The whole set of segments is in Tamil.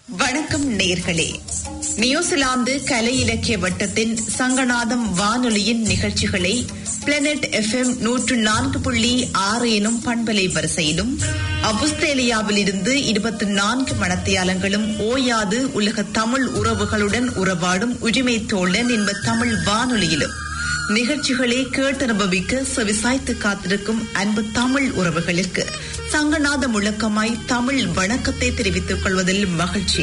வணக்கம் நேர்களே நியூசிலாந்து கலை இலக்கிய வட்டத்தின் சங்கநாதம் வானொலியின் நிகழ்ச்சிகளை பிளானட் எஃப்எம் நூற்று நான்கு புள்ளி ஆறு எனும் பண்பலை வரிசையிலும் அவுஸ்திரேலியாவில் இருந்து இருபத்தி நான்கு மணத்தியாலங்களும் ஓயாது உலக தமிழ் உறவுகளுடன் உறவாடும் உரிமை தோழன் என்ப தமிழ் வானொலியிலும் நிகழ்ச்சிகளை கேட்டனுபவிக்க செவிசாய்த்து காத்திருக்கும் அன்பு தமிழ் உறவுகளுக்கு சங்கநாத முழக்கமாய் தமிழ் வணக்கத்தை தெரிவித்துக் கொள்வதில் மகிழ்ச்சி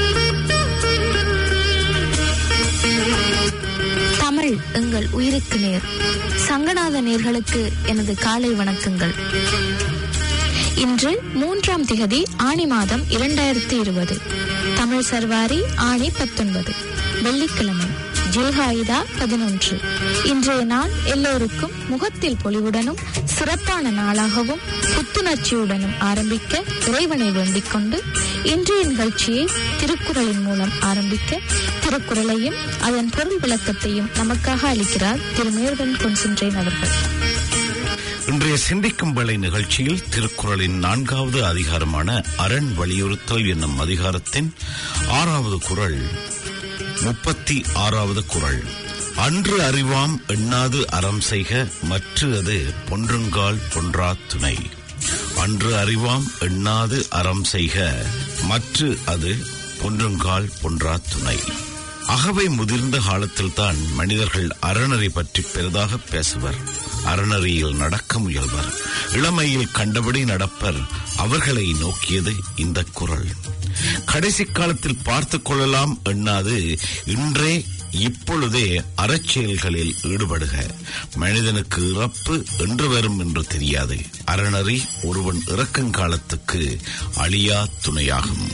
தமிழ் எங்கள் உயிருக்கு நேர் சங்கநாத நேர்களுக்கு எனது காலை வணக்கங்கள் இன்று மூன்றாம் திகதி ஆணி மாதம் இரண்டாயிரத்தி இருபது தமிழ் சர்வாரி ஆணி பத்தொன்பது வெள்ளிக்கிழமை ஜில்ஹாயிதா பதினொன்று இன்றைய நாள் எல்லோருக்கும் முகத்தில் பொலிவுடனும் சிறப்பான நாளாகவும் புத்துணர்ச்சியுடனும் ஆரம்பிக்க இறைவனை வேண்டிக் கொண்டு இன்றைய நிகழ்ச்சியை திருக்குறளின் மூலம் ஆரம்பிக்க திருக்குறளையும் அதன் பொருள் விளக்கத்தையும் நமக்காக அளிக்கிறார் திரு மேர்வன் கொன்சென்ட்ரேன் அவர்கள் இன்றைய சிந்திக்கும் வேளை நிகழ்ச்சியில் திருக்குறளின் நான்காவது அதிகாரமான அரண் வலியுறுத்தல் என்னும் அதிகாரத்தின் ஆறாவது குறள் முப்பத்தி ஆறாவது குறள் அன்று அறிவாம் எண்ணாது அறம் செய்க மற்ற அது பொன்றுங்கால் பொன்றா துணை அன்று அறிவாம் எண்ணாது அறம் செய்க மற்ற அது பொன்றுங்கால் பொன்றா துணை அகவை முதிர்ந்த காலத்தில்தான் மனிதர்கள் அறநெறி பற்றி பெரிதாக பேசுவர் அறநெறியில் நடக்க முயல்வர் இளமையில் கண்டபடி நடப்பர் அவர்களை நோக்கியது இந்த குரல் கடைசி காலத்தில் பார்த்து கொள்ளலாம் எண்ணாது இன்றே இப்பொழுதே அறச்செயல்களில் ஈடுபடுக மனிதனுக்கு இறப்பு என்று வரும் என்று தெரியாது அறநறி ஒருவன் இறக்கங்காலத்துக்கு அழியா துணையாகும்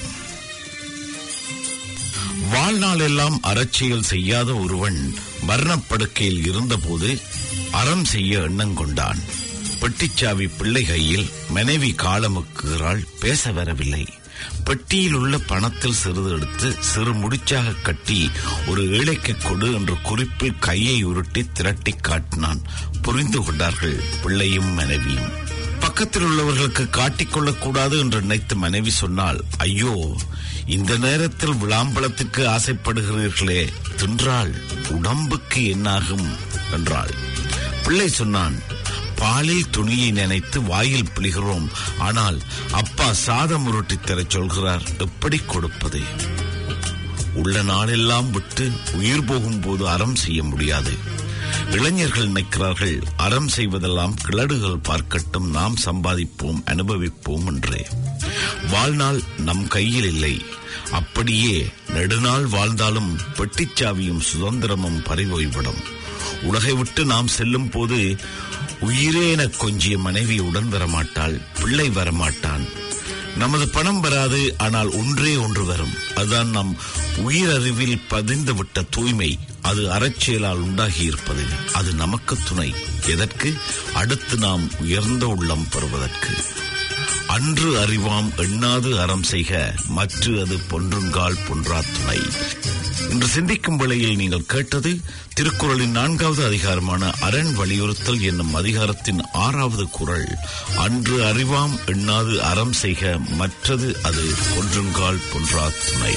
வாழ்நாளெல்லாம் அறச்செயல் செய்யாத ஒருவன் மரணப்படுக்கையில் இருந்தபோது அறம் செய்ய எண்ணம் கொண்டான் பெட்டிச்சாவி பிள்ளை கையில் மனைவி காலமுக்குகிறாள் பேச வரவில்லை பெட்டியில் உள்ள பணத்தில் சிறிது எடுத்து சிறு முடிச்சாக கட்டி ஒரு ஏழைக்கு கொடு என்ற குறிப்பில் கையை உருட்டி திரட்டி காட்டினான் புரிந்து கொண்டார்கள் பிள்ளையும் மனைவியும் பக்கத்தில் உள்ளவர்களுக்கு காட்டிக்கொள்ளக் கூடாது என்று நினைத்து மனைவி சொன்னால் ஐயோ இந்த நேரத்தில் விளாம்பழத்துக்கு ஆசைப்படுகிறீர்களே தின்றால் உடம்புக்கு என்னாகும் என்றாள் பிள்ளை சொன்னான் பாலில் துணியை நினைத்து வாயில் பிழிகிறோம் ஆனால் அப்பா சாதம் உருட்டி தரச் சொல்கிறார் எப்படி கொடுப்பது உள்ள நாளெல்லாம் விட்டு உயிர் போகும்போது அறம் செய்ய முடியாது இளைஞர்கள் நினைக்கிறார்கள் அறம் செய்வதெல்லாம் கிளடுகள் பார்க்கட்டும் நாம் சம்பாதிப்போம் அனுபவிப்போம் என்றே வாழ்நாள் நம் கையில் இல்லை அப்படியே நெடுநாள் வாழ்ந்தாலும் பெட்டிச்சாவியும் சுதந்திரமும் பறிபோய்விடும் உலகை விட்டு நாம் செல்லும் போது உயிரே என கொஞ்சிய மனைவி உடன் வரமாட்டாள் பிள்ளை வரமாட்டான் நமது பணம் வராது ஆனால் ஒன்றே ஒன்று வரும் அதுதான் நம் உயிரறிவில் பதிந்து விட்ட தூய்மை அது அறச்செயலால் உண்டாகி இருப்பது அது நமக்கு துணை எதற்கு அடுத்து நாம் உயர்ந்த உள்ளம் பெறுவதற்கு அன்று அறிவாம் எண்ணாது அறம் செய்க மற்ற அது பொன்றுங்கால் பொன்றா துணை இன்று சிந்திக்கும் வேளையில் நீங்கள் கேட்டது திருக்குறளின் நான்காவது அதிகாரமான அரண் வலியுறுத்தல் என்னும் அதிகாரத்தின் ஆறாவது குரல் அன்று அறிவாம் எண்ணாது அறம் செய்க மற்றது அது பொன்றுங்கால் பொன்றா துணை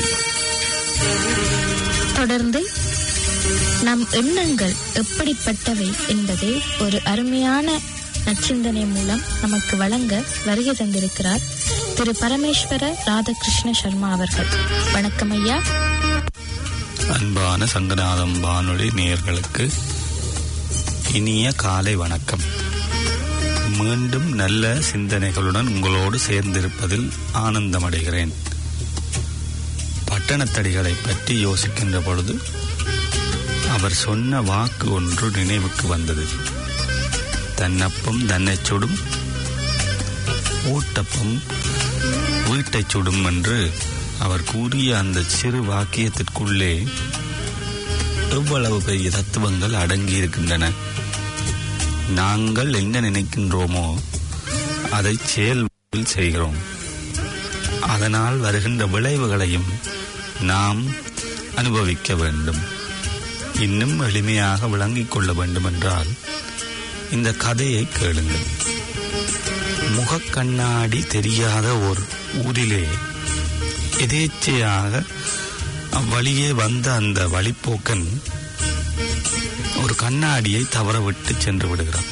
தொடர்ந்து நம் எண்ணங்கள் எப்படிப்பட்டவை என்பதை ஒரு அருமையான நச்சிந்தனை மூலம் நமக்கு வழங்க வருகை தந்திருக்கிறார் திரு பரமேஸ்வர ராதாகிருஷ்ண சர்மா அவர்கள் வணக்கம் ஐயா அன்பான சங்கநாதம் வானொலி நேயர்களுக்கு இனிய காலை வணக்கம் மீண்டும் நல்ல சிந்தனைகளுடன் உங்களோடு சேர்ந்திருப்பதில் ஆனந்தமடைகிறேன் பட்டணத்தடிகளை பற்றி யோசிக்கின்ற பொழுது அவர் சொன்ன வாக்கு ஒன்று நினைவுக்கு வந்தது தன்னப்பம் தன்னைச் சுடும் ஊட்டப்பம் வீட்டைச் சுடும் என்று அவர் கூறிய அந்த சிறு வாக்கியத்திற்குள்ளே எவ்வளவு பெரிய தத்துவங்கள் அடங்கி இருக்கின்றன நாங்கள் என்ன நினைக்கின்றோமோ அதை செயல் செய்கிறோம் அதனால் வருகின்ற விளைவுகளையும் நாம் அனுபவிக்க வேண்டும் இன்னும் எளிமையாக விளங்கிக் கொள்ள வேண்டும் என்றால் இந்த கதையை கேளுங்கள் முகக்கண்ணாடி தெரியாத ஒரு ஊரிலே எதேச்சையாக அவ்வழியே வந்த அந்த வழிப்போக்கன் ஒரு கண்ணாடியை தவற விட்டு சென்று விடுகிறான்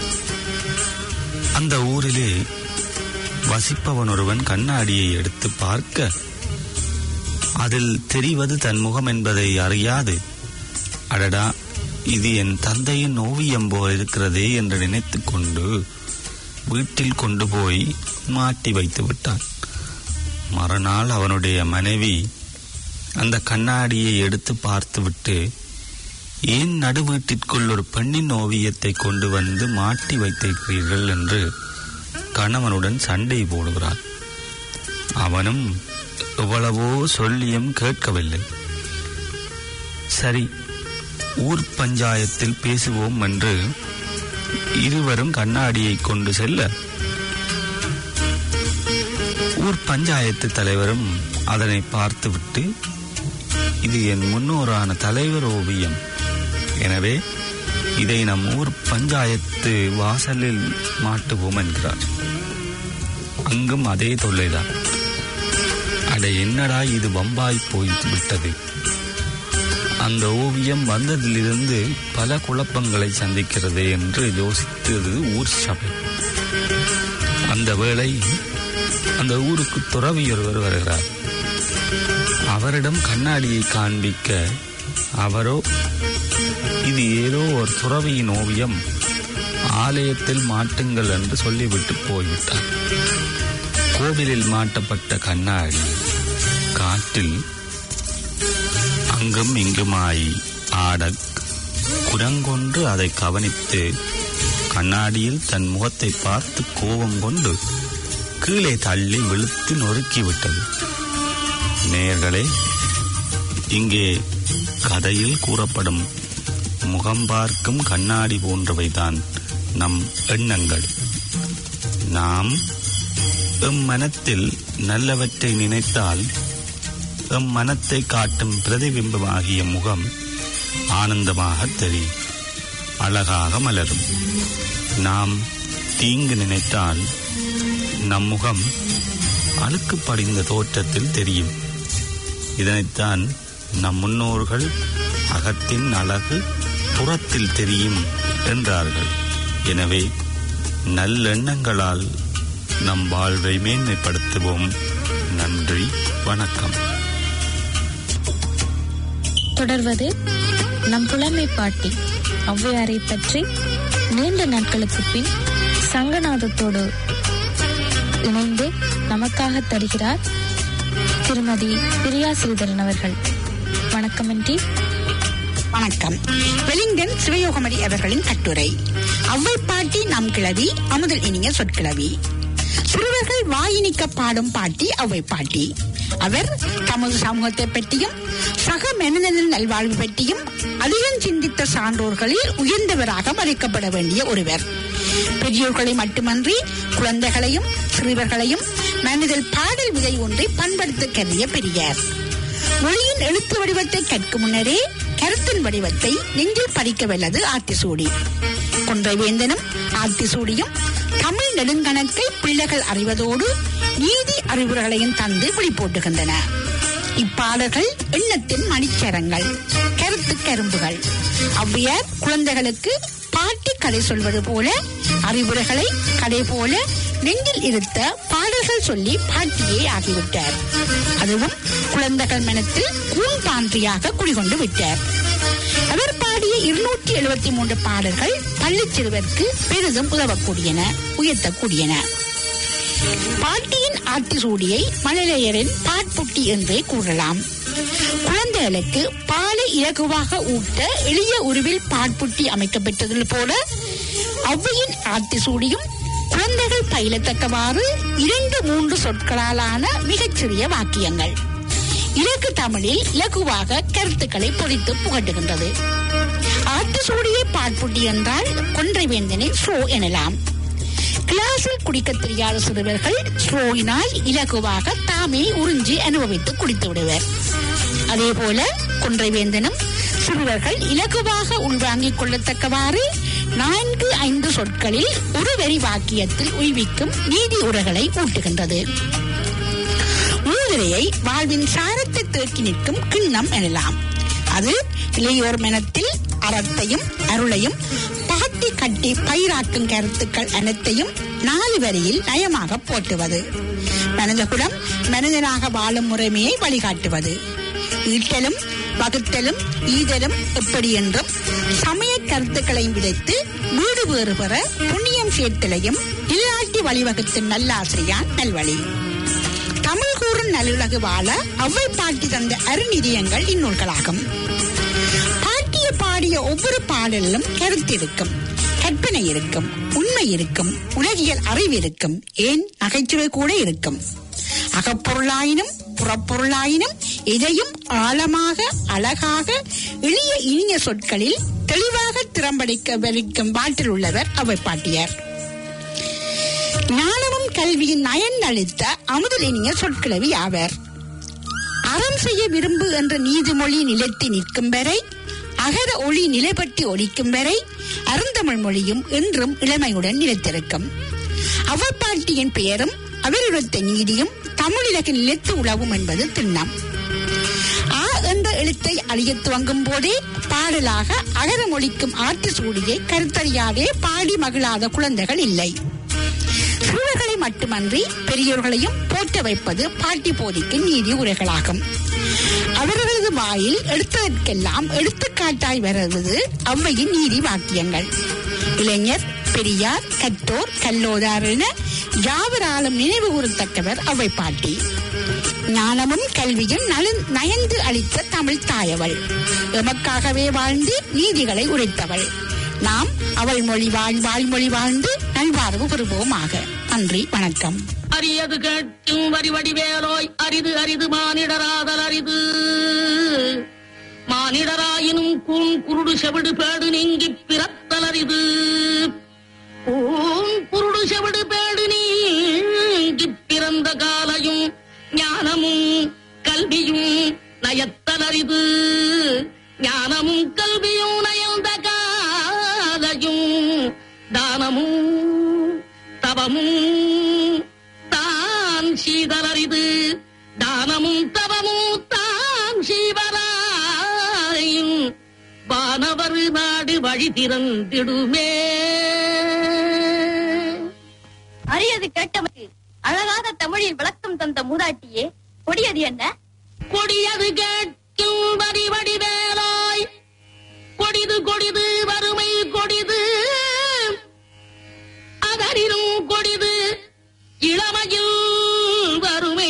அந்த ஊரிலே வசிப்பவன் ஒருவன் கண்ணாடியை எடுத்து பார்க்க அதில் தெரிவது தன் முகம் என்பதை அறியாது அடடா இது என் தந்தையின் ஓவியம் போல் இருக்கிறதே என்று நினைத்துக் கொண்டு வீட்டில் கொண்டு போய் மாட்டி வைத்து விட்டான் மறுநாள் அவனுடைய மனைவி அந்த கண்ணாடியை எடுத்து பார்த்துவிட்டு ஏன் நடு வீட்டிற்குள் ஒரு பெண்ணின் ஓவியத்தை கொண்டு வந்து மாட்டி வைத்திருக்கிறீர்கள் என்று கணவனுடன் சண்டை போடுகிறார் அவனும் எவ்வளவோ சொல்லியும் கேட்கவில்லை சரி ஊர் பஞ்சாயத்தில் பேசுவோம் என்று இருவரும் கண்ணாடியை கொண்டு செல்ல ஊர் பஞ்சாயத்து தலைவரும் அதனை பார்த்துவிட்டு இது என் முன்னோரான தலைவர் ஓவியம் எனவே இதை நம் ஊர் பஞ்சாயத்து வாசலில் மாட்டுவோம் என்கிறார் அங்கும் அதே தொல்லைதான் அட என்னடா இது வம்பாய் போய் விட்டது அந்த ஓவியம் வந்ததிலிருந்து பல குழப்பங்களை சந்திக்கிறது என்று யோசித்தது ஊர் சபை அந்த வேளை அந்த ஊருக்கு துறவி ஒருவர் வருகிறார் அவரிடம் கண்ணாடியை காண்பிக்க அவரோ இது ஏதோ ஒரு துறவியின் ஓவியம் ஆலயத்தில் மாட்டுங்கள் என்று சொல்லிவிட்டு போய்விட்டார் கோவிலில் மாட்டப்பட்ட கண்ணாடி காற்றில் அங்கும் இங்குமாய் ஆட குரங்கொன்று அதை கவனித்து கண்ணாடியில் தன் முகத்தை பார்த்து கோபம் கொண்டு கீழே தள்ளி வெளுத்து நொறுக்கிவிட்டது நேயர்களே இங்கே கதையில் கூறப்படும் முகம் பார்க்கும் கண்ணாடி போன்றவைதான் நம் எண்ணங்கள் நாம் எம் மனத்தில் நல்லவற்றை நினைத்தால் எம் மனத்தை காட்டும் பிரதிபிம்பமாகிய முகம் ஆனந்தமாக தெரியும் அழகாக மலரும் நாம் தீங்கு நினைத்தால் நம் முகம் அழுக்கு படிந்த தோற்றத்தில் தெரியும் இதனைத்தான் நம் முன்னோர்கள் அகத்தின் அழகு புறத்தில் தெரியும் என்றார்கள் எனவே நல்லெண்ணங்களால் நம் வாழ்வை மேன்மைப்படுத்துவோம் நன்றி வணக்கம் தொடர்வது நம் புலமை பாட்டி ஔவையாரை பற்றி நீண்ட நாட்களுக்கு பின் சங்கநாதத்தோடு இணைந்து நமக்காக தருகிறார் திருமதி பிரியா ஸ்ரீதரன் அவர்கள் வணக்கம் ஆண்டி வணக்கம் வெலிங்டன் சிவயோகமணி அவர்களின் கட்டுரை அவ்வை பாட்டி நம் கிழவி அமுதல் இனிய சொற்கிழவி சிறுவர்கள் வாயினிக்க பாடும் பாட்டி அவ்வை பாட்டி அவர் தமது சமூகத்தை பற்றியும் சக மனிதனின் நல்வாழ்வு பற்றியும் அதிகம் சிந்தித்த சான்றோர்களில் உயர்ந்தவராக மதிக்கப்பட வேண்டிய ஒருவர் பெரியோர்களை மட்டுமன்றி குழந்தைகளையும் சிறுவர்களையும் மனிதல் பாடல் விதை ஒன்றை பண்படுத்த கருதிய பெரியார் மொழியின் எழுத்து வடிவத்தை கற்கும் முன்னரே கருத்தின் வடிவத்தை நெஞ்சில் பதிக்க வல்லது ஆத்திசூடி கொன்றைவேந்தனும் ஆத்திசூடியும் தமிழ் நெடுங்கணக்கை பிள்ளைகள் அறிவதோடு நீதி அறிவுரைகளையும் தந்து வெளிப்போட்டுகின்றன இப்பாடல்கள் எண்ணத்தின் மணிச்சரங்கள் கருத்து கரும்புகள் ஔவையார் குழந்தைகளுக்கு பாட்டி கதை சொல்வது போல அறிவுரைகளை கதை போல நெஞ்சில் இருத்த பாடல்கள் சொல்லி பாட்டியே ஆகிவிட்டார் அதுவும் குழந்தைகள் மனத்தில் கூன் பான்றியாக குடிகொண்டு விட்டார் அவர் பாடிய இருநூற்றி எழுபத்தி மூன்று பாடல்கள் பள்ளிச் சிறுவருக்கு பெரிதும் உதவக்கூடியன உயர்த்தக்கூடியன பாட்டியின் ஆத்திசூடியை மழலையரின் பாட்புட்டி என்றே கூறலாம் குழந்தைகளுக்கு பாலை இலகுவாக ஊட்ட எளிய உருவில் பாட்புட்டி அமைக்கப்பட்டது போல ஔவையின் ஆத்திசூடியும் குழந்தைகள் பயிலத்தக்கவாறு இரண்டு மூன்று சொற்களாலான மிகச்சிறிய வாக்கியங்கள் இலக்கு தமிழில் இலகுவாக கருத்துக்களை பொறித்து புகட்டுகின்றது ஆத்திசூடியை பாட்புட்டி என்றால் கொன்றைவேந்தனை ஸ்ரோ எனலாம் கிளாஸில் குடிக்க தெரியாத சிறுவர்கள் ஸ்ட்ரோயினால் இலகுவாக தாமே உறிஞ்சி அனுபவித்து குடித்து விடுவர் அதே போல கொன்றைவேந்தனும் சிறுவர்கள் இலகுவாக உள்வாங்கிக் கொள்ளத்தக்கவாறு நான்கு ஐந்து சொற்களில் ஒரு வரி வாக்கியத்தில் உய்விக்கும் நீதி உரைகளை ஊட்டுகின்றது மூல குதிரையை வாழ்வின் சாரத்தை தேக்கி நிற்கும் கிண்ணம் எனலாம் அது இளையோர் மனத்தில் அறத்தையும் அருளையும் பாட்டி கட்டி பயிராக்கும் கருத்துக்கள் அனைத்தையும் நாலு வரியில் நயமாக போட்டுவது மனிதகுலம் மனிதனாக வாழும் முறைமையை வழிகாட்டுவது ஈட்டலும் வகுத்தலும் ஈதலும் எப்படி என்றும் சமய கருத்துக்களையும் விதைத்து வீடு வேறு பெற புண்ணியம் சேர்த்தலையும் இல்லாட்டி வழிவகுத்து நல்லாசிரியான் நல்வழி தமிழ் கூறும் நல்லுலகு வாழ அவ்வை பாட்டி தந்த அருநிதியங்கள் இந்நூல்களாகும் பாட்டிய பாடிய ஒவ்வொரு பாடலிலும் கருத்து இருக்கும் கற்பனை இருக்கும் உண்மை இருக்கும் உலகியல் அறிவு இருக்கும் ஏன் நகைச்சுவை கூட இருக்கும் அகப்பொருளாயினும் புறப்பொருளாயினும் எதையும் ஆழமாக அழகாக எளிய இனிய சொற்களில் தெளிவாக திறம்படிக்க வரிக்கும் பாட்டில் உள்ளவர் அவை பாட்டியார் ஞானமும் கல்வியின் நயன் அளித்த அமுதல் இனிய சொற்கிழவி ஆவர் அறம் செய்ய விரும்பு என்ற நீதிமொழி நிலைத்து நிற்கும் வரை அகர ஒளி நிலைப்பட்டு ஒலிக்கும் வரை அருந்தமிழ் மொழியும் என்றும் இளமையுடன் நிலைத்திருக்கும் அவப்பாட்டியின் பெயரும் அவருடைய நீதியும் தமிழிலக நிலைத்து உழவும் என்பது திண்ணம் ஆ என்ற எழுத்தை அழியத் துவங்கும் போதே பாடலாக அகரமொழிக்கும் ஆற்று சூடியை கருத்தறியாதே பாடி மகிழாத குழந்தைகள் இல்லை சிறுவர்களை மட்டுமன்றி பெரியோர்களையும் போற்ற வைப்பது பாட்டி போதிக்கும் நீதி உரைகளாகும் அவர்களது வாயில் எடுத்ததற்கெல்லாம் எடுத்துக்காட்டாய் வருவது அவ்வையின் நீதி வாக்கியங்கள் இளைஞர் பெரியார் கற்றோர் கல்லோதார் என யாவராலும் நினைவு கூறத்தக்கவர் அவை பாட்டி ஞானமும் கல்வியும் நலன் நயந்து அளித்த தமிழ் தாயவள் எமக்காகவே வாழ்ந்து நீதிகளை உரைத்தவள் நாம் அவள் மொழி வாழ் வாழ்மொழி வாழ்ந்து நல்வாழ்வு பெறுவோமாக நன்றி வணக்கம் அரியது கேட்கும் வரி வடிவேலோய் அரிது அரிது மானிடராதல் அரிது மானிடராயினும் கூன் குருடு செவிடு பேடு நீங்கிப் பிறத்தல் அரிது கூன் குருடு செவிடு பேடு நீங்கிப் பிறந்த காலையும் ஞானமும் கல்வியும் நயத்தல் அரிது ஞானமும் கல்வியும் நயந்த காலையும் தானமும் தவமும் தான் சீதலரிது தானமும் தவமும் தான் சீவராயும் வானவர் நாடு வழி திறந்திடுமே அரியது கேட்டவனுக்கு அழகாத தமிழில் விளக்கம் தந்த மூதாட்டியே கொடியது என்ன கொடியது கேட்கும் வரி வடிவேலாய் கொடிது கொடிது வறுமை கொடிது அதனினும் கொடிது இளமையில் வறுமை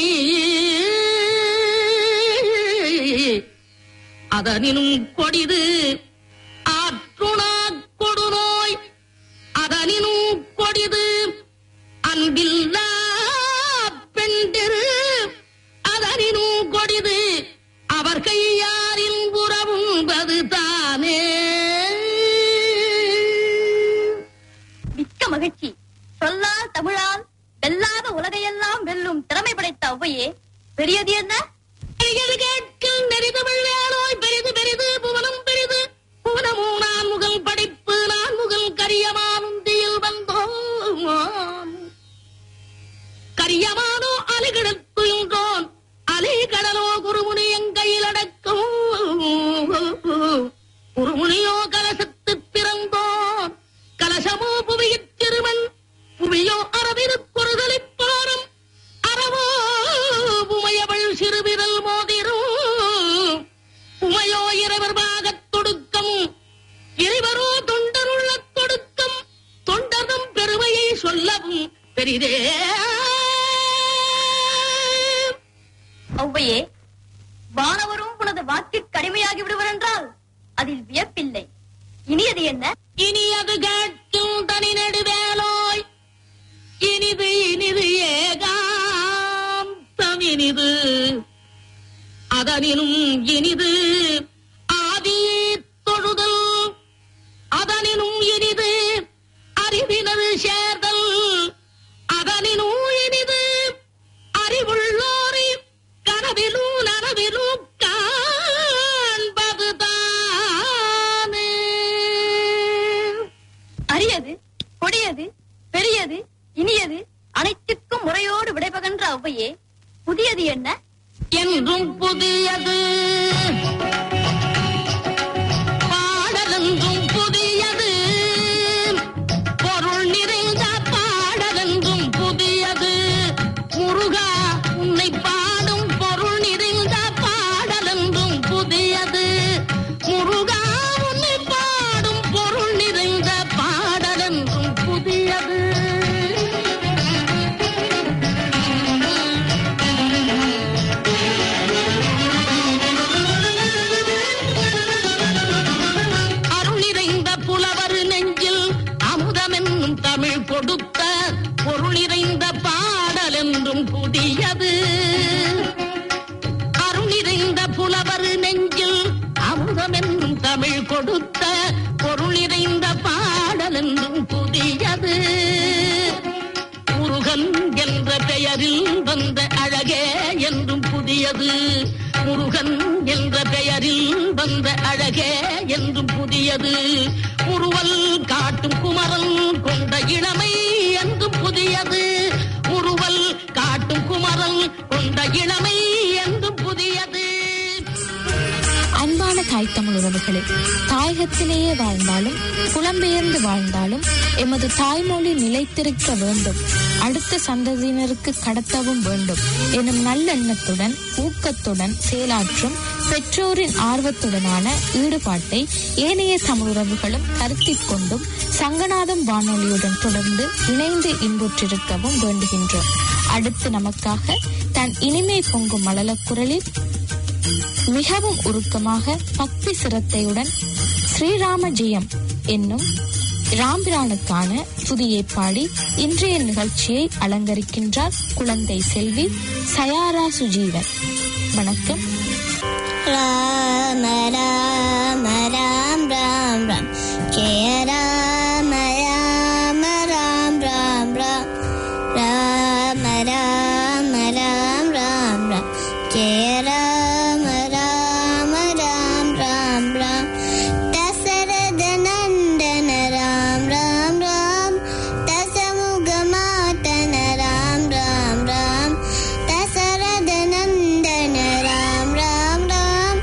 அதனினும் கொடிது ஆற்றுணா கொடுநோய் அதனினும் கொடிது அன்பில்லா பெண்டிரு அதனினும் கொடிது அவர் கையாரின் உறவும்பது தானே மிக்க மகிழ்ச்சி சொல்லால் தமிழால் வெல்லாத உலகையெல்லாம் வெல்லும் திறமை படைத்த ஔவையே பெரியது என்ன பெரியது கேட்கும் நெறிதமிழ் வேலோய் பெரிது பெரிது புவனம் பெரிது புவனமும் நான் முகல் படிப்பு நான் முகல் கரியமானுந்தியில் வந்தோம் கரியமானோ அலைகிடத்துகின்றோன் அலை கடலோ குருமுனி எங்கையில் அடக்கும் குருமுனியோ கலசத்து பிறந்தோன் கலசமோ புவியிற் திருமண் புவியோ அரவிருப்பொருதலிப் பாரம் அறவோ உமையவள் சிறுவிரல் மோதிரும் உமையோ இரவர் பாகத் தொடுக்கம் இறைவரோ தொண்டருள்ள தொடுக்கம் தொண்டரும் பெருமையை சொல்லவும் பெரிதே ஔவையே வானவரும் உனது வாக்கிற்கு அடிமையாகி விடுவர் என்றால் அதில் வியப்பில்லை இனியது என்ன இனி அது கேட்கும் தனி நெடுவேலோய் இனிது இனிது ஏகாந்தம் இனிது அதனினும் இனிது ஆதி தொழுதல் அதனினும் இனிது அறிவினர் சேர்தல் அதனினும் இனிது அறிவுள்ளோரை கனவிலும் நனவிலும் காண்பது தானே அரியது கொடியது பெரியது இனியது அனைத்துக்கும் முறையோடு விடைபகன்ற ஔவையே புதியது என்ன என்றும் புதியது பாடலென்றும் புதியது பொருள் நிறைந்த பாடலென்றும் புதியது முருகா உன்னை பாடும் பொருள் நிறைந்த பாடலென்றும் புதியது முருகா உன்னை பாடும் பொருள் நிறைந்த பாடலென்றும் புதியது அருள் நிறைந்த புலவர் நெஞ்சில் அமுதமென்னும் தமிழ் கொடுத்த பொருள் நிறைந்த பாடல் என்றும் புதியது அருள் நிறைந்த புலவர் நெஞ்சில் அமுதமென்னும் தமிழ் கொடுத்த பொருள் நிறைந்த பாடல் என்றும் புதியது முருகன் என்ற பெயரில் வந்த அழகே என்றும் புதியது முருகன் என்ற பெயரில் வந்த அழகே என்றும் புதியது முருவல் காட்டும் குமரன் கொண்ட இளமை என்றும் புதியது முருவல் காட்டும் குமரன் கொண்ட இளமை என்றும் புதியது அன்பான தாய் தமிழ் உறவுகளே தாயகத்திலேயே வாழ்ந்தாலும் புலம்பெயர்ந்து வாழ்ந்தாலும் எமது தாய்மொழி நிலைத்திருக்க வேண்டும் அடுத்த சந்ததியினருக்கு கடத்தவும் வேண்டும் எனும் நல்லெண்ணத்துடன் ஊக்கத்துடன் செயலாற்றும் பெற்றோரின் ஆர்வத்துடனான ஈடுபாட்டை ஏனைய தமிழ் உறவுகளும் கருத்தில் கொண்டும் சங்கநாதம் வானொலியுடன் தொடர்ந்து இணைந்து இன்புற்றிருக்கவும் வேண்டுகின்றோம் அடுத்து நமக்காக தன் இனிமை பொங்கும் மழலக் குரலில் மிகவும் உருக்கமாக பக்தி சிரத்தையுடன் ஸ்ரீராம ஜெயம் என்னும் ராம்பிரானுக்கான துதியை பாடி இன்றைய நிகழ்ச்சியை அலங்கரிக்கின்றார் குழந்தை செல்வி சயாரா சுஜீவன் வணக்கம் ராம ராம ராம் ராம் ராம் ஜெய ராம ராம ராம் ராம் ராம் ராம ராம ராம் ராம் ராம் ஜெய ராம ராம ராம் ராம் ராம் தசரத நந்தன ராம் ராம் ராம் தசமுகமாத்தன ராம் ராம் ராம் தசரத நந்தன ராம் ராம் ராம்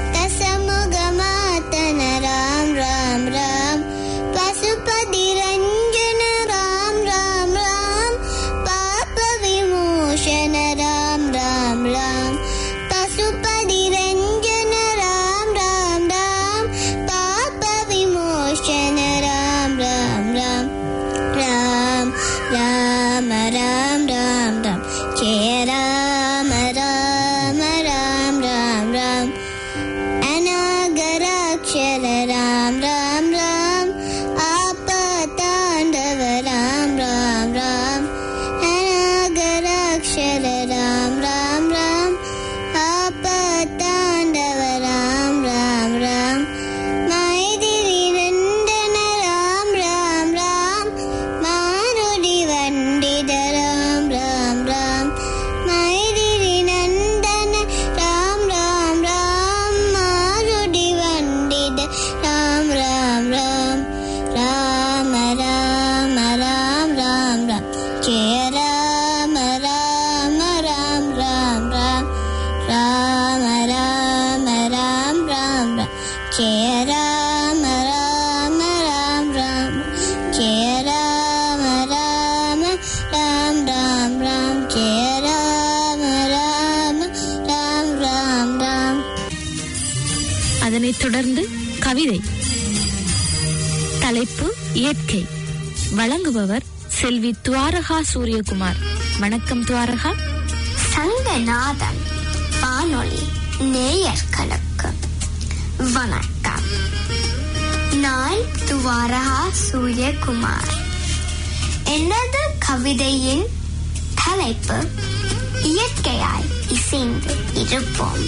தசமுகமாத்தன ராம் ராம் ராம் பசுபதி ரஞ்சன ராம் ராம் ராம் பாப விமோசன ராம் ராம் ராம் பசுபதி ரஞ்சன ராம் ராம் ராம் பாப விமோசன ராம் ராம் ராம் ராம் ராம ராம் ராம் ராம் ஜெய ராம ராம ராம் ராம் ராம் अनागराक्षर राम राम राम आपताण्डव राम राम राम अनागराक्षर राम राम राम आपताण्डव राम राम राम मैदिरिनन्दन राम राम राम मारुडिवण्डित राम राम राम मैदिरिनन्दन राम राम राम मारुडिवण्डित राम राम राम राम राम राम राम राम जय राम राम राम राम राम राम राम राम राम राम जय राम राम राम राम जय राम राम राम राम राम जय राम राम राम राम राम அதனைத் தொடர்ந்து கவிதை தலைப்பு இயற்கை வழங்குபவர் செல்வி துவாரகா சூரியகுமார் வணக்கம் துவாரகா சங்கநாதம் வானொலி நேயர்களுக்கு வணக்கம் நான் துவாரகா சூரியகுமார் எனது கவிதையின் தலைப்பு இயற்கையாய் இசைந்து இருப்போம்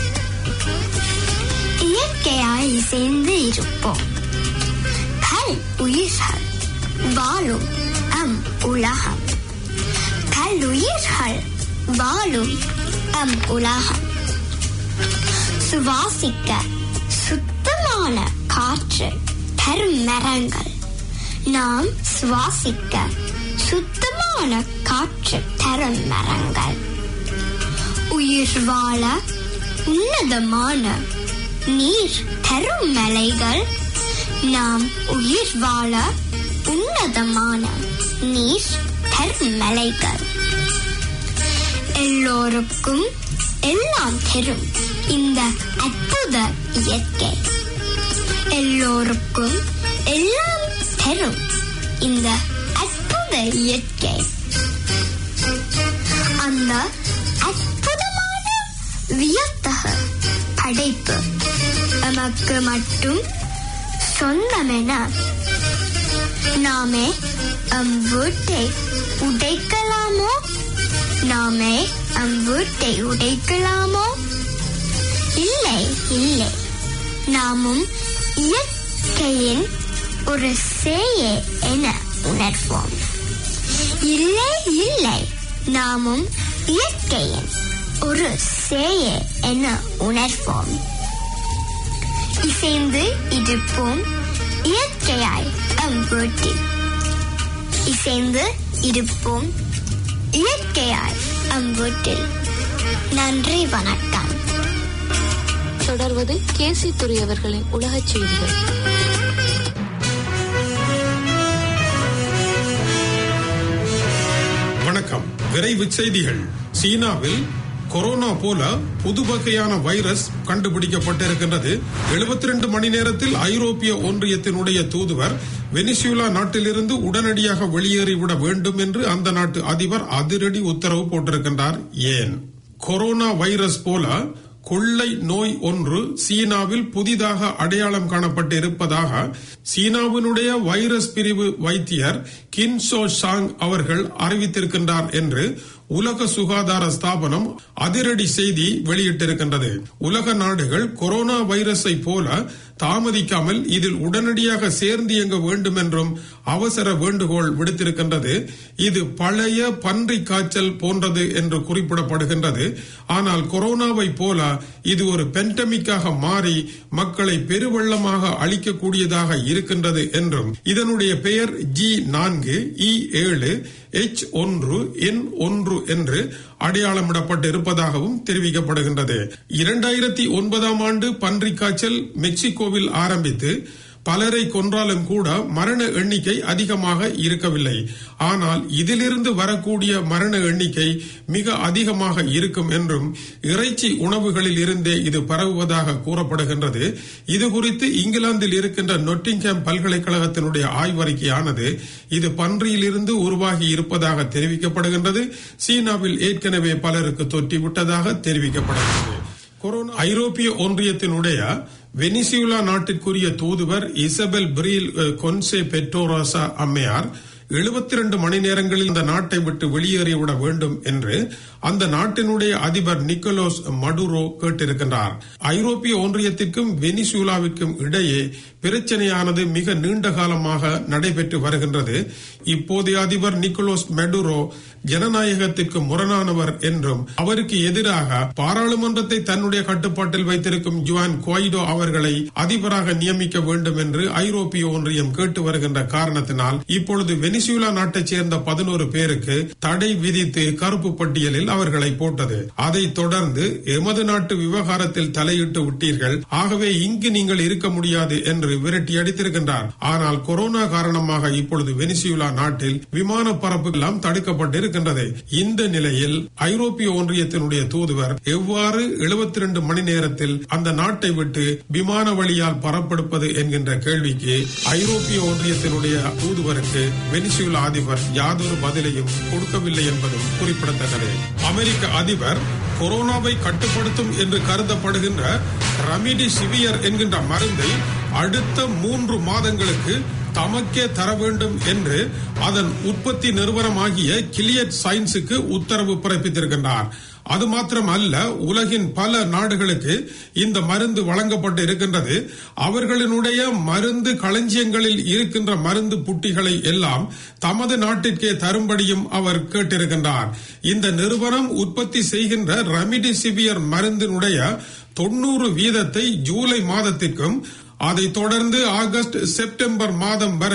இயற்கையாய் இசைந்து இருப்போம் பல் உயிர்கள் வாழும் அம் உலகம் பல்லுயிர்கள் வாழும் அம் உலகம் சுவாசிக்க சுத்தமான காற்று தரும் மரங்கள் நாம் சுவாசிக்க சுத்தமான காற்று தரும் மரங்கள் உயிர் வாழ உன்னதமான நீர் தரும் மலைகள் நாம் உயிர் வாழ உன்னதமான நீர் தரும் மலைகள் எல்லோருக்கும் எல்லாம் தரும் இந்த அற்புத இயற்கை எல்லோருக்கும் எல்லாம் தரும் இந்த அற்புத இயற்கை அந்த அற்புதமான வியத்தக படைப்பு நமக்கு மட்டும் சொந்தமென நாமே அம் வீட்டை உடைக்கலாமோ நாமே அம் வீட்டை உடைக்கலாமோ இல்லை இல்லை நாமும் இயற்கையின் ஒரு சேயே என உணர்வோம் இல்லை இல்லை நாமும் இயற்கையின் ஒரு சேயே என உணர்வோம் இசைந்து இருப்போம் இயற்கையாய் அம் வீட்டில் இசைந்து இருப்போம் இயற்கையாய் அம் வீட்டில் நன்றி வணக்கம் தொடர்வது கேசி துறை அவர்களின் உலகச் செய்திகள் வணக்கம் விரைவு செய்திகள் சீனாவில் கொரோனா போல புது வகையான வைரஸ் கண்டுபிடிக்கப்பட்டிருக்கின்றது 72 மணி நேரத்தில் ஐரோப்பிய ஒன்றியத்தினுடைய தூதுவர் வெனிசுலா நாட்டிலிருந்து உடனடியாக வெளியேறிவிட வேண்டும் என்று அந்த நாட்டு அதிபர் அதிரடி உத்தரவு போட்டிருக்கின்றார் ஏன் கொரோனா வைரஸ் போல கொள்ளை நோய் ஒன்று சீனாவில் புதிதாக அடையாளம் காணப்பட்டு இருப்பதாக சீனாவினுடைய வைரஸ் பிரிவு வைத்தியர் கின்சோ ஷாங் அவர்கள் அறிவித்திருக்கின்றார் என்று உலக சுகாதார ஸ்தாபனம் அதிரடி செய்தி வெளியிட்டிருக்கின்றது உலக நாடுகள் கொரோனா வைரஸை போல தாமதிக்காமல் இதில் உடனடியாக சேர்ந்து இயங்க வேண்டும் என்றும் அவசர வேண்டுகோள் விடுத்திருக்கின்றது இது பழைய பன்றி காய்ச்சல் போன்றது என்று குறிப்பிடப்படுகின்றது ஆனால் கொரோனாவை போல இது ஒரு பெண்டமிக்காக மாறி மக்களை பெருவெள்ளமாக அழிக்கக்கூடியதாக இருக்கின்றது என்றும் இதனுடைய பெயர் ஜி நான்கு இ ஏழு எச் ஒன்று என் ஒன்று என்று அடையாளமிடப்பட்டு இருப்பதாகவும் தெரிவிக்கப்படுகின்றது இரண்டாயிரத்தி ஒன்பதாம் ஆண்டு பன்றிக் காய்ச்சல் மெக்சிகோவில் ஆரம்பித்து பலரை கொன்றாலும் கூட மரண எண்ணிக்கை அதிகமாக இருக்கவில்லை ஆனால் இதிலிருந்து வரக்கூடிய மரண எண்ணிக்கை மிக அதிகமாக இருக்கும் என்றும் இறைச்சி உணவுகளில் இருந்தே இது பரவுவதாக கூறப்படுகின்றது இது குறித்து இங்கிலாந்தில் இருக்கின்ற நொட்டிங்ஹாம் பல்கலைக்கழகத்தினுடைய ஆய்வறிக்கையானது இது பன்றியிலிருந்து உருவாகி இருப்பதாக தெரிவிக்கப்படுகின்றது சீனாவில் ஏற்கனவே பலருக்கு தொற்றிவிட்டதாக தெரிவிக்கப்படுகிறது கொரோனா ஐரோப்பிய ஒன்றியத்தினுடைய வெனிசுலா நாட்டிற்குரிய தூதுவர் இசபெல் பிரீல் அஹ், கொன்சே பெட்ரோரோசா அம்மையார் 72 மணி நேரங்களில் இந்த நாட்டை விட்டு வெளியேறிவிட வேண்டும் என்று அந்த நாட்டினுடைய அதிபர் நிக்கோலோஸ் மடுரோ கேட்டிருக்கின்றார் ஐரோப்பிய ஒன்றியத்திற்கும் வெனிசுலாவிற்கும் இடையே பிரச்சனையானது மிக நீண்ட காலமாக நடைபெற்று வருகின்றது இப்போதைய அதிபர் நிக்கோலோஸ் மெடுரோ ஜனநாயகத்திற்கு முரணானவர் என்றும் அவருக்கு எதிராக பாராளுமன்றத்தை தன்னுடைய கட்டுப்பாட்டில் வைத்திருக்கும் ஜுவான் குவைடோ அவர்களை அதிபராக நியமிக்க வேண்டும் என்று ஐரோப்பிய ஒன்றியம் கேட்டு வருகின்ற காரணத்தினால் இப்பொழுது வெனிசுலா நாட்டைச் சேர்ந்த பதினோரு பேருக்கு தடை விதித்து கருப்பு பட்டியலில் அவர்களை போட்டது அதைத் தொடர்ந்து எமது நாட்டு விவகாரத்தில் தலையிட்டு விட்டீர்கள் ஆகவே இங்கு நீங்கள் இருக்க முடியாது என்று விரட்டி அடித்திருக்கின்றார் ஆனால் கொரோனா காரணமாக இப்பொழுது வெனிசுலா நாட்டில் விமான பரப்பு எல்லாம் தடுக்கப்பட்டிருக்கின்றது இந்த நிலையில் ஐரோப்பிய ஒன்றியத்தினுடைய தூதுவர் எவ்வாறு 72 மணி நேரத்தில் அந்த நாட்டை விட்டு விமான வழியால் பரப்படுப்பது என்கின்ற கேள்விக்கு ஐரோப்பிய ஒன்றியத்தினுடைய தூதுவருக்கு வெனிசுலா அதிபர் யாதொரு பதிலையும் கொடுக்கவில்லை என்பதும் குறிப்பிடத்தக்கது அமெரிக்க அதிபர் கொரோனாவை கட்டுப்படுத்தும் என்று கருதப்படுகின்ற ரமிடி சிவியர் என்கின்ற மருந்தை அடுத்த மூன்று மாதங்களுக்கு தமக்கே தர வேண்டும் என்று அதன் உற்பத்தி நிறுவனமாகிய கிளியட் சயின்ஸுக்கு உத்தரவு பிறப்பித்திருக்கின்றார் அது மாத்திரம் அல்ல உலகின் பல நாடுகளுக்கு இந்த மருந்து வழங்கப்பட்டு இருக்கின்றது அவர்களினுடைய மருந்து களஞ்சியங்களில் இருக்கின்ற மருந்து புட்டிகளை எல்லாம் தமது நாட்டிற்கே தரும்படியும் அவர் கேட்டிருக்கின்றார் இந்த நிறுவனம் உற்பத்தி செய்கின்ற ரெமிடிசிவியர் மருந்தினுடைய தொண்ணூறு வீதத்தை ஜூலை மாதத்திற்கும் அதைத் தொடர்ந்து ஆகஸ்ட் செப்டம்பர் மாதம் வரை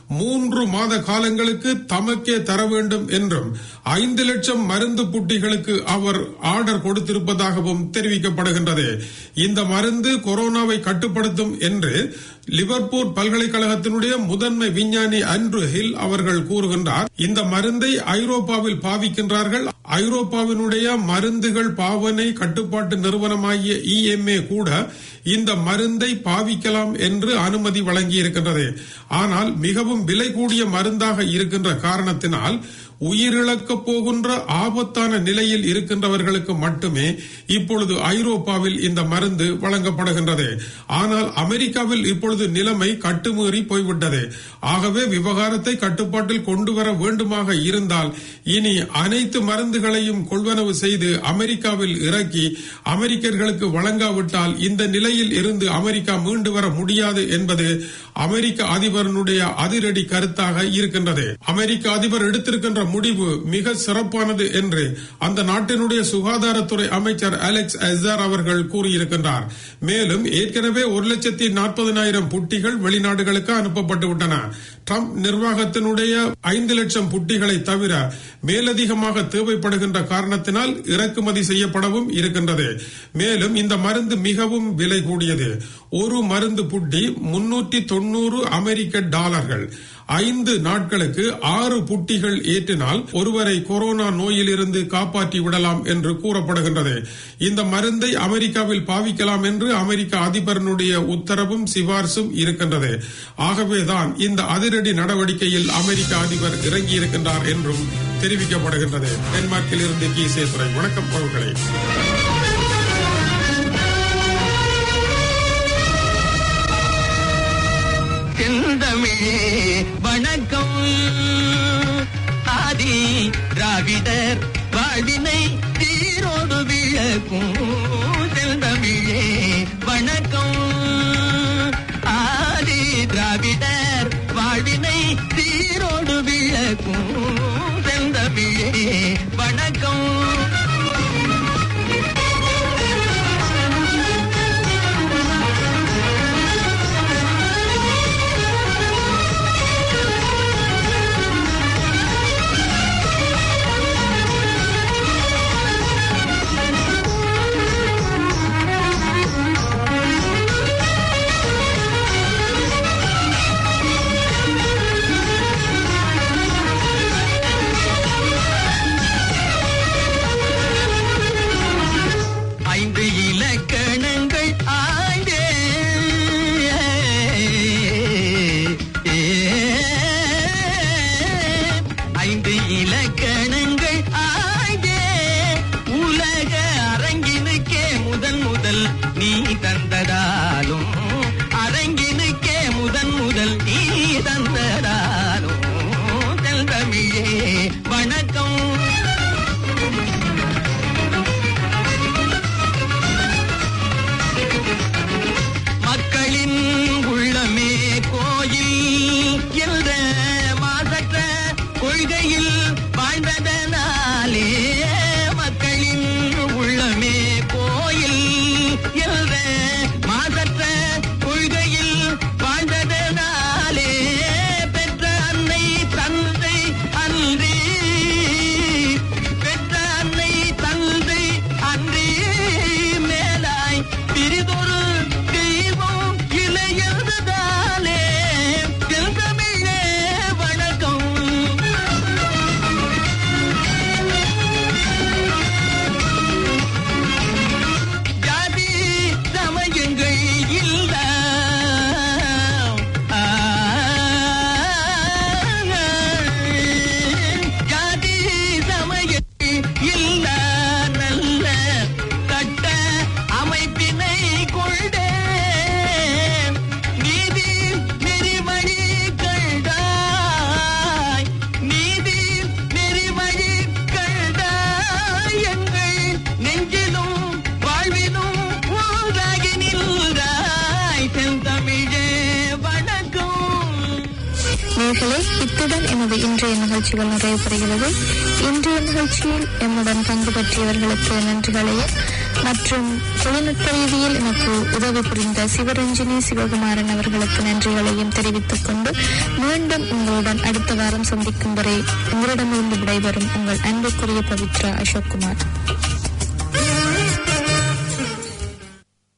மூன்று மாத காலங்களுக்கு தமக்கே தர வேண்டும் என்றும் ஐந்து லட்சம் மருந்து புட்டிகளுக்கு அவர் ஆர்டர் கொடுத்திருப்பதாகவும் தெரிவிக்கப்படுகின்றது இந்த மருந்து கொரோனாவை கட்டுப்படுத்தும் என்று லிவர்பூல் பல்கலைக்கழகத்தினுடைய முதன்மை விஞ்ஞானி அன்ட்ரு ஹில் அவர்கள் கூறுகின்றார் இந்த மருந்தை ஐரோப்பாவில் பாவிக்கின்றார்கள் ஐரோப்பாவினுடைய மருந்துகள் பாவனை கட்டுப்பாட்டு நிறுவனமாகிய இஎம்ஏ கூட இந்த மருந்தை பாவிக்கலாம் என்று அனுமதி வழங்கி இருக்கின்றது ஆனால் மிகவும் விலை கூடிய மருந்தாக இருக்கின்ற காரணத்தினால் உயிரிழக்கப் போகின்ற ஆபத்தான நிலையில் இருக்கின்றவர்களுக்கு மட்டுமே இப்பொழுது ஐரோப்பாவில் இந்த மருந்து வழங்கப்படுகின்றது ஆனால் அமெரிக்காவில் இப்பொழுது நிலைமை கட்டுமீறி போய்விட்டது ஆகவே விவகாரத்தை கட்டுப்பாட்டில் கொண்டு வர வேண்டுமாக இருந்தால் இனி அனைத்து மருந்துகளையும் கொள்வனவு செய்து அமெரிக்காவில் இறக்கி அமெரிக்கர்களுக்கு வழங்காவிட்டால் இந்த நிலையில் இருந்து அமெரிக்கா மீண்டு வர முடியாது என்பது அமெரிக்க அதிபரனுடைய அதிரடி கருத்தாக இருக்கின்றது அமெரிக்க அதிபர் எடுத்திருக்கின்ற முடிவு மிக சிறப்பானது என்று அந்த நாட்டினுடைய சுகாதாரத்துறை அமைச்சர் அலெக்ஸ் அசார் அவர்கள் கூறியிருக்கின்றார் மேலும் ஏற்கனவே ஒரு லட்சத்தி நாற்பதனாயிரம் புட்டிகள் வெளிநாடுகளுக்கு அனுப்பப்பட்டு விட்டன ட்ரம்ப் நிர்வாகத்தினுடைய ஐந்து லட்சம் புட்டிகளை தவிர மேலதிகமாக தேவைப்படுகின்ற காரணத்தினால் இறக்குமதி செய்யப்படவும் இருக்கின்றது மேலும் இந்த மருந்து மிகவும் விலை கூடியது ஒரு மருந்து புட்டி முன்னூற்றி தொண்ணூறு அமெரிக்க டாலர்கள் ஐந்து நாட்களுக்கு ஆறு புட்டிகள் ஏற்றினால் ஒருவரை கொரோனா நோயிலிருந்து காப்பாற்றி விடலாம் என்று கூறப்படுகின்றது இந்த மருந்தை அமெரிக்காவில் பாவிக்கலாம் என்று அமெரிக்க அதிபரனுடைய உத்தரவும் சிபார்சும் இருக்கின்றது ஆகவேதான் இந்த அதிரடி நடவடிக்கையில் அமெரிக்க அதிபர் இறங்கியிருக்கின்றார் என்றும் தெரிவிக்கப்படுகின்றது டென்மார்க்கில் இருந்து கி சேதுரை வணக்கம் அவர்களே செந்தமிழே வணக்கம் ஆதி திராவிடர் வாழ்வினை சீரோடு விளக்கும் செந்தமிழே வணக்கம் ஆதி திராவிடர் வாழ்வினை சீரோடு விளக்கும் செந்தமிழே வணக்கம் ஐந்து இலக்கணங்கள் ஆய்ந்தே ஐந்து இலக்கணங்கள் ஆய்ந்தே உலக அரங்கினுக்கே முதன் முதல் நீ தந்ததாலும் அரங்கினுக்கே முதன் முதல் நீ தந்ததாலும் தெல்தமிழே வணக்கம் மக்களின் உள்ளமே கோயில் என்ற மாசற்ற கொள்கையில் வாழ்ந்ததனாலே மக்களின் உள்ளமே கோயில் என்ற மாசற்ற கொள்கையில் வாழ்ந்ததனாலே பெற்ற அன்னை தந்தை அன்றி பெற்ற அன்னை தந்தை அன்றி மேலாய் பிரிதொரு தெய்வம் இளையதாலே செந்தமிழே வணக்கம் ஜாதி சமயங்கள் இல்ல ஜாதி சமயங்கள் இல்ல நல்ல சட்ட அமைப்பினை கொண்டே நீதி நெறிவழி கண்டாய் நீதி நெறிவழி கண்டாய் எங்கள் நெஞ்சிலும் வாழ்விலும் ஊராகி நின்றாய் செந்தமிழே வணக்கம் நேர்களே இத்துடன் எமது இன்றைய நிகழ்ச்சிகள் நிறைவு பெறுகிறது இன்றைய நிகழ்ச்சியில் எம்முடன் பங்கு பற்றியவர்களுக்கு நன்றிகளையும் மற்றும் தொழில்நுட்ப ரீதியில் எனக்கு உதவி புரிந்த சிவரஞ்சினி சிவகுமாரன் அவர்களுக்கு நன்றிகளையும் தெரிவித்துக் கொண்டு மீண்டும் உங்களுடன் அடுத்த வாரம் சந்திக்கும் வரை உங்களிடமிருந்து விடைபெறும் உங்கள் அன்புக்குரிய பவித்ரா அசோக்குமார்